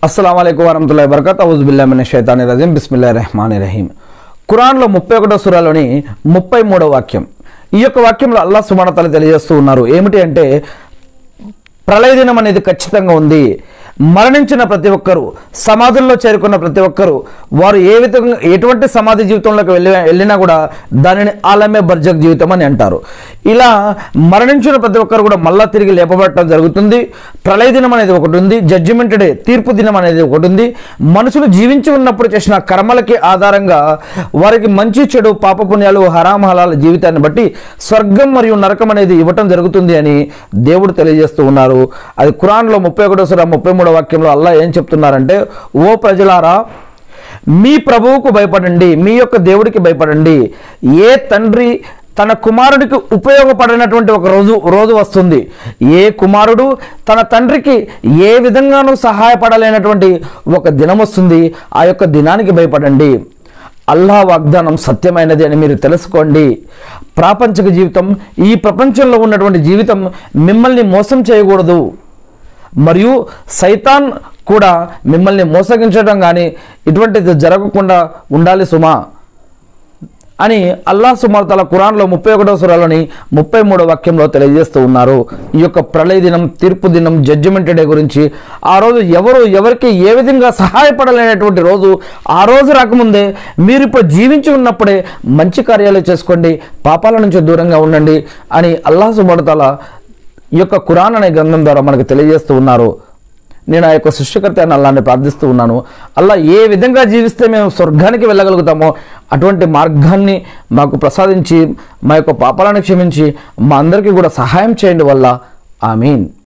అస్సలం అయికు వరహతుల్లా వరకత్ అవుజుబిల్లామిన షైతాని రజీం బిస్మిల్లా రెహమాని రహీం ఖురాన్లో ముప్పై ఒకటో సురాలోని ముప్పై మూడో వాక్యం ఈ యొక్క వాక్యంలో అల్లా సుమనతలు తెలియజేస్తూ ఉన్నారు ఏమిటి అంటే ప్రళయ దినం అనేది ఖచ్చితంగా ఉంది మరణించిన ప్రతి ఒక్కరూ సమాధుల్లో చేరుకున్న ప్రతి ఒక్కరూ వారు ఏ విధంగా ఎటువంటి సమాధి జీవితంలోకి వెళ్ళి వెళ్ళినా కూడా దానిని ఆలమే బర్జక్ జీవితం అని అంటారు ఇలా మరణించిన ప్రతి ఒక్కరు కూడా మళ్ళా తిరిగి లేపబడటం జరుగుతుంది ప్రళయ దినం అనేది ఒకటి ఉంది జడ్జిమెంట్ డే తీర్పు దినం అనేది ఒకటి ఉంది మనుషులు జీవించి ఉన్నప్పుడు చేసిన కర్మలకి ఆధారంగా వారికి మంచి చెడు పాపపుణ్యాలు హరామ హలాల జీవితాన్ని బట్టి స్వర్గం మరియు నరకం అనేది ఇవ్వటం జరుగుతుంది అని దేవుడు తెలియజేస్తూ ఉన్నారు అది ఖురాన్లో ముప్పై ఒకటో సుర ముప్పై మూడో వాక్యంలో అల్లా ఏం చెప్తున్నారంటే ఓ ప్రజలారా మీ ప్రభువుకు భయపడండి మీ యొక్క దేవుడికి భయపడండి ఏ తండ్రి తన కుమారుడికి ఉపయోగపడినటువంటి ఒక రోజు రోజు వస్తుంది ఏ కుమారుడు తన తండ్రికి ఏ విధంగానూ సహాయపడలేనటువంటి ఒక దినం వస్తుంది ఆ యొక్క దినానికి భయపడండి అల్లా వాగ్దానం సత్యమైనది అని మీరు తెలుసుకోండి ప్రాపంచిక జీవితం ఈ ప్రపంచంలో ఉన్నటువంటి జీవితం మిమ్మల్ని మోసం చేయకూడదు మరియు సైతాన్ కూడా మిమ్మల్ని మోసగించడం కానీ ఇటువంటిది జరగకుండా ఉండాలి సుమా అని అల్లా సుమార్ తల ఖురాన్లో ముప్పై ఒకటో సురాలోని ముప్పై మూడో వాక్యంలో తెలియజేస్తూ ఉన్నారు ఈ యొక్క ప్రళయ దినం తీర్పు దినం జడ్జిమెంట్ డే గురించి ఆ రోజు ఎవరు ఎవరికి ఏ విధంగా సహాయపడలేనటువంటి రోజు ఆ రోజు రాకముందే మీరు ఇప్పుడు జీవించి ఉన్నప్పుడే మంచి కార్యాలు చేసుకోండి పాపాల నుంచి దూరంగా ఉండండి అని అల్లా సుమడతల ఈ యొక్క ఖురాన్ అనే గ్రంథం ద్వారా మనకు తెలియజేస్తూ ఉన్నారు నేను ఆ యొక్క సృష్టికర్త అయిన అల్లాన్ని ప్రార్థిస్తూ ఉన్నాను అల్లా ఏ విధంగా జీవిస్తే మేము స్వర్గానికి వెళ్ళగలుగుతామో అటువంటి మార్గాన్ని మాకు ప్రసాదించి మా యొక్క పాపాలను క్షమించి మా అందరికీ కూడా సహాయం చేయండి వల్ల ఆమీన్